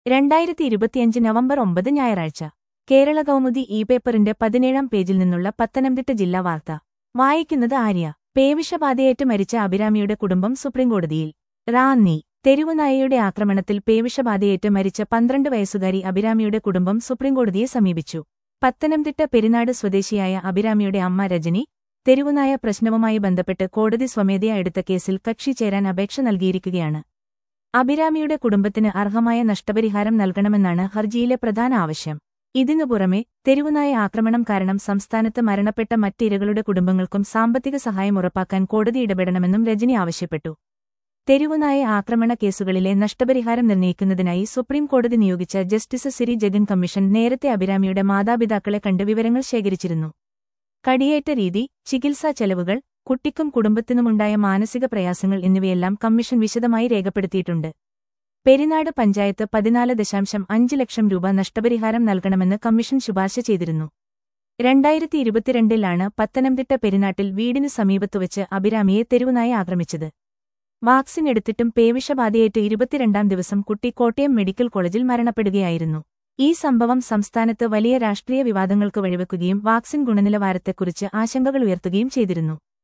രണ്ടായിരത്തി ഇരുപത്തിയഞ്ച് നവംബർ ഒമ്പത് ഞായറാഴ്ച കേരള കൗമുദി ഇ പേപ്പറിന്റെ പതിനേഴാം പേജിൽ നിന്നുള്ള പത്തനംതിട്ട ജില്ലാ വാർത്ത വായിക്കുന്നത് ആര്യ പേവിഷബാധയേറ്റ് മരിച്ച അഭിരാമിയുടെ കുടുംബം സുപ്രീംകോടതിയിൽ റാന്നി തെരുവുനായയുടെ ആക്രമണത്തിൽ പേവിഷബാധയേറ്റ് മരിച്ച പന്ത്രണ്ട് വയസ്സുകാരി അഭിരാമിയുടെ കുടുംബം സുപ്രീംകോടതിയെ സമീപിച്ചു പത്തനംതിട്ട പെരിനാട് സ്വദേശിയായ അഭിരാമിയുടെ അമ്മ രജനി തെരുവുനായ പ്രശ്നവുമായി ബന്ധപ്പെട്ട് കോടതി സ്വമേധയാ എടുത്ത കേസിൽ കക്ഷി ചേരാൻ അപേക്ഷ നൽകിയിരിക്കുകയാണ് അഭിരാമിയുടെ കുടുംബത്തിന് അർഹമായ നഷ്ടപരിഹാരം നൽകണമെന്നാണ് ഹർജിയിലെ പ്രധാന ആവശ്യം ഇതിനു പുറമെ തെരുവുനായ ആക്രമണം കാരണം സംസ്ഥാനത്ത് മരണപ്പെട്ട മറ്റിരകളുടെ കുടുംബങ്ങൾക്കും സാമ്പത്തിക സഹായം ഉറപ്പാക്കാൻ കോടതി ഇടപെടണമെന്നും രജനി ആവശ്യപ്പെട്ടു തെരുവുനായ ആക്രമണ കേസുകളിലെ നഷ്ടപരിഹാരം നിർണ്ണയിക്കുന്നതിനായി സുപ്രീം കോടതി നിയോഗിച്ച ജസ്റ്റിസ് സിരി ജഗൻ കമ്മീഷൻ നേരത്തെ അഭിരാമിയുടെ മാതാപിതാക്കളെ കണ്ട് വിവരങ്ങൾ ശേഖരിച്ചിരുന്നു കടിയേറ്റ രീതി ചികിത്സാ ചെലവുകൾ കുട്ടിക്കും കുടുംബത്തിനുമുണ്ടായ മാനസിക പ്രയാസങ്ങൾ എന്നിവയെല്ലാം കമ്മീഷൻ വിശദമായി രേഖപ്പെടുത്തിയിട്ടുണ്ട് പെരിനാട് പഞ്ചായത്ത് പതിനാല് ദശാംശം അഞ്ച് ലക്ഷം രൂപ നഷ്ടപരിഹാരം നൽകണമെന്ന് കമ്മീഷൻ ശുപാർശ ചെയ്തിരുന്നു രണ്ടായിരത്തി ഇരുപത്തിരണ്ടിലാണ് പത്തനംതിട്ട പെരിനാട്ടിൽ വീടിനു സമീപത്തുവച്ച് അഭിരാമിയെ തെരുവുനായി ആക്രമിച്ചത് വാക്സിൻ എടുത്തിട്ടും പേവിഷബാധയേറ്റ് ഇരുപത്തിരണ്ടാം ദിവസം കുട്ടി കോട്ടയം മെഡിക്കൽ കോളേജിൽ മരണപ്പെടുകയായിരുന്നു ഈ സംഭവം സംസ്ഥാനത്ത് വലിയ രാഷ്ട്രീയ വിവാദങ്ങൾക്ക് വഴിവെക്കുകയും വാക്സിൻ ഗുണനിലവാരത്തെക്കുറിച്ച് ആശങ്കകൾ ഉയർത്തുകയും ചെയ്തിരുന്നു